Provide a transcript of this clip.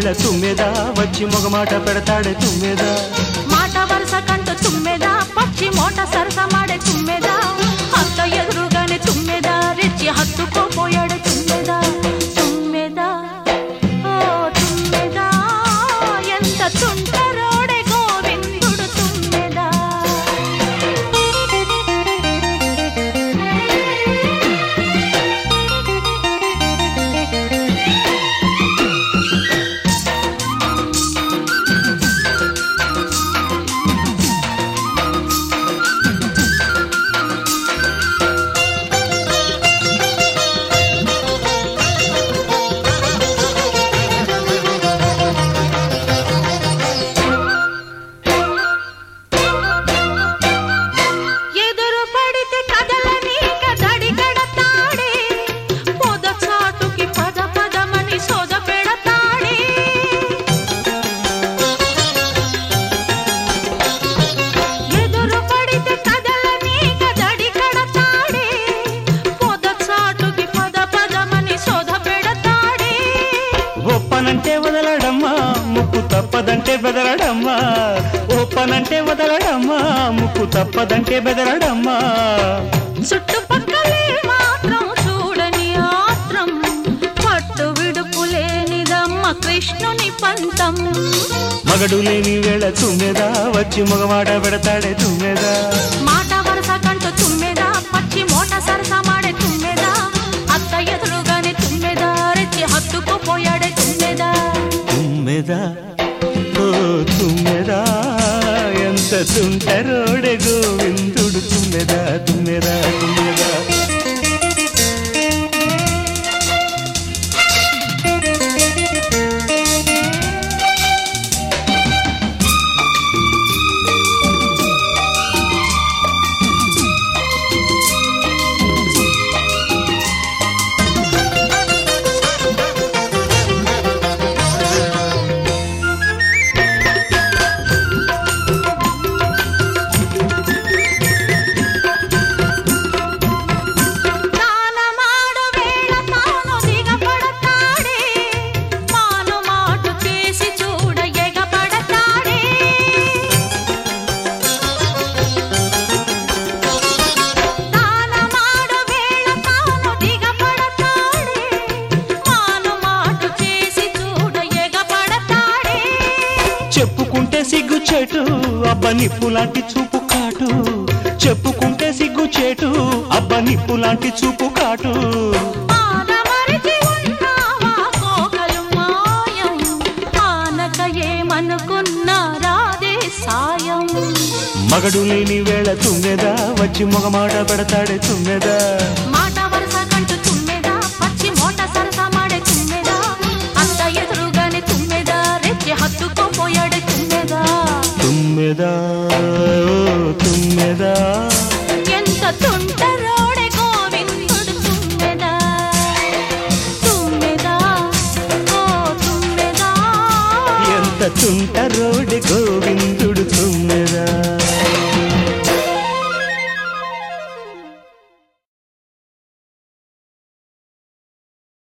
వేళ తుమ్మెదా వచ్చి మొగమాట పెడతాడే తుమ్మెదా మాట వరుస కంటూ తుమ్మెదా పచ్చి మోట సరస మాడే తుమ్మెదా అంత ఎదురుగానే తుమ్మెదా రెచ్చి హత్తుకోపోయాడు తుమ్మెదా తుమ్మెదా ఓ తుమ్మెదా ఎంత తుంటరోడే గోవిందుడు తుమ్మెదా ఎదురు పడితే కదలని కదడి కడతాడే పొద చాటుకి పద పదమని సోద పెడతాడే ఎదురు పడితే కదలని కదడి కడతాడే పొద చాటుకి పద పదమని సోద పెడతాడే ఒప్పనంటే వదలడమ్మా ముక్కు తప్పదంటే బెదరడమ్మా ఒప్పనంటే వదలడమ్మా ముక్కు తప్పదంటే బెదరడమ్మా చుట్టుపక్కలే మాత్రం చూడని ఆత్రం పట్టు విడుపు లేనిదమ్మ కృష్ణుని పంతం మగడు లేని వేళ తుమ్మెదా వచ్చి మొగమాట పెడతాడే తుమ్మెదా మాట వరస కంటూ తుమ్మెదా పచ్చి మోట సరస మాడే తుమ్మెదా అత్త ఎదురుగానే తుమ్మెదా రెచ్చి హత్తుకుపోయాడే తుమ్మెదా తుమ్మెదా ఓ తుమ్మెదా ఎంత తుంటరోడే గోవిందుడు తుమ్మెదా తుమ్మెదా తుమ్మెదా తానమాడు వేళ తాను దిగపడతాడే మాను మాటు చేసి చూడ ఎగపడతాడే తానమాడు వేళ తాను దిగపడతాడే మాను మాటు చేసి చూడ ఎగపడతాడే చెప్పుకుంటే సిగ్గు చెటు అబ్బ నిప్పు లాంటి చూపు కాటు చెప్పుకుంటే సిగ్గు చెటు అబ్బ నిప్పు లాంటి చూపు కాటు ఆనమరిచి ఉన్నావా కోకలు మాయం ఆనక ఏమనుకున్నా రాదే సాయం మగడు లేని వేళ తుమ్మెదా వచ్చి మొగమాట పెడతాడే తుమ్మెదా మాట వరుస కంటూ తుమ్మెదా పచ్చి మోట సరస మాడే తుమ్మెదా అంత ఎదురుగానే తుమ్మెదా రెచ్చి హత్తుకోపోయాడే తుమ్మెదా తుమ్మెదా ఓ తుమ్మెదా